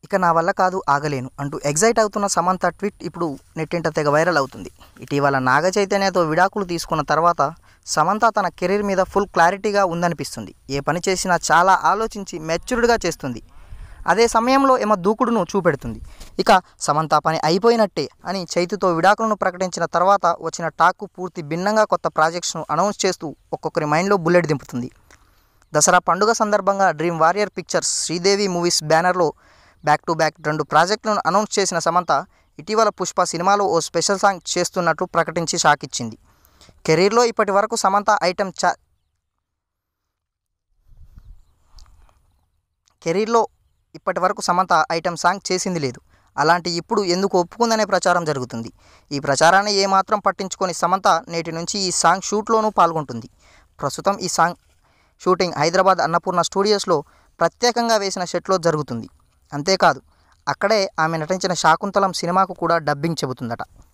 ఇక నా వల్ల కాదు ఆగలేను అంటూ ఎగ్జైట్ అవుతున్న సమంత ట్వీట్ ఇప్పుడు నెట్టింట తెగ వైరల్ అవుతుంది ఇటీవల నాగ చైతన్యతో విడాకులు తీసుకున్న తర్వాత సమంత తన కెరీర్ మీద ఫుల్ క్లారిటీగా ఉందనిపిస్తుంది ఏ పని చేసినా చాలా ఆలోచించి మెచ్యూర్డ్గా చేస్తుంది అదే సమయంలో ఏమో దూకుడును చూపెడుతుంది ఇక సమంత పని అయిపోయినట్టే అని చైతుతో విడాకులను ప్రకటించిన తర్వాత వచ్చిన టాక్కు పూర్తి భిన్నంగా కొత్త ప్రాజెక్ట్స్ను అనౌన్స్ చేస్తూ ఒక్కొక్కరి మైండ్లో బుల్లెట్ దింపుతుంది దసరా పండుగ సందర్భంగా dream warrior pictures Sridevi movies బ్యానర్లో బ్యాక్ టు బ్యాక్ రెండు ప్రాజెక్టులను అనౌన్స్ చేసిన సమంత ఇటీవల పుష్ప సినిమాలో ఓ స్పెషల్ సాంగ్ చేస్తున్నట్లు ప్రకటించి షాక్ ఇచ్చింది కెరీర్లో ఇప్పటి వరకు సమంత ఐటెం చా కెరీర్లో ఇప్పటి వరకు సమంత ఐటెం సాంగ్ చేసింది లేదు అలాంటి ఇప్పుడు ఎందుకు ఒప్పుకుందనే ప్రచారం జరుగుతుంది ఈ ప్రచారాన్ని ఏమాత్రం పట్టించుకొని సమంత నేటి నుంచి ఈ సాంగ్ షూట్లోనూ పాల్గొంటుంది ప్రస్తుతం ఈ సాంగ్ షూటింగ్ హైదరాబాద్ అన్నపూర్ణ స్టూడియోస్లో ప్రత్యేకంగా వేసిన సెట్లో జరుగుతుంది అంతేకాదు అక్కడే ఆమె నటించిన శాకుంతలం సినిమాకు కూడా డబ్బింగ్ చెబుతుందట